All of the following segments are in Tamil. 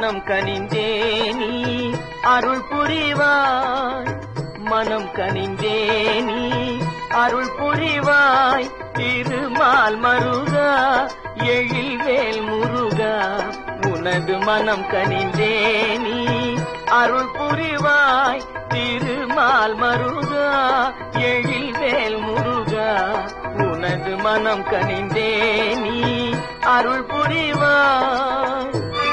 மனம் கனிந்தேனி அருள் புரிவாய் மனம் கனிந்தேனி அருள் புரிவாய் திருமால் மருகா எழில்வேல் முருகா உனது மனம் கனிந்தேனி அருள் புரிவாய் திருமால் மருகா எழில்வேல் முருகா உனது மனம் கனிந்தேனி அருள் புரிவாய்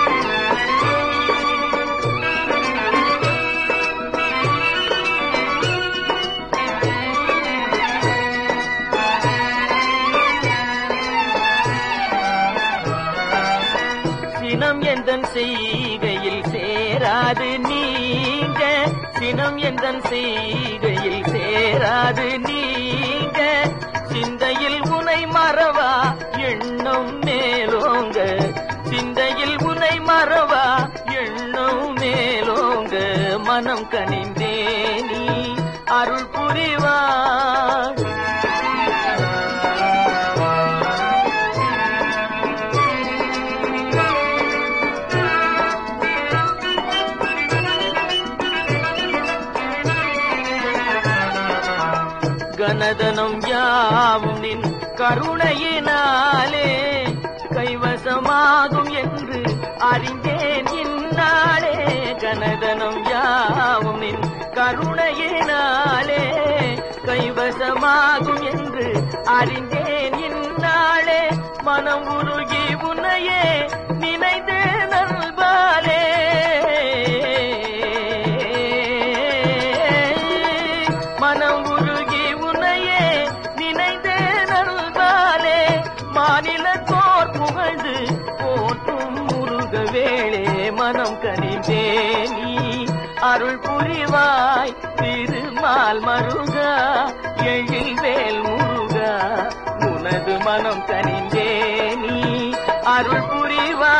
சினம் எந்தன் செய்கையில் சேராது நீங்க சினம் எந்தன் செய்கையில் சேராது நீங்க சிந்தையில் உனை மறவா எண்ணம் மேலோங்க சிந்தையில் உனை மறவா எண்ணம் மேலோங்க மனம் கனிந்தேனி அருள் புரிவாய் கனதனம் யாவும் நின் கருணையினாலே கைவசமாகும் என்று அறிந்தேன் இந்நாளே கனதனம் யாவும் நின் கருணையினாலே கைவசமாகும் என்று அறிந்தேன் இந்நாளே மனம் உருகி உன்னையே நினைந்து நல்பாலே மனம் உருகி உன்னையே நினைந்து நல்பாலே மாநில தோர் புகழ்ந்து போற்றும் முருக வேளே மனம் கனிந்தேனி அருள் புரிவாய் திருமால் மருகா எழில்வேல் முருகா உனது மனம் கனிந்தேனி அருள் புரிவாய்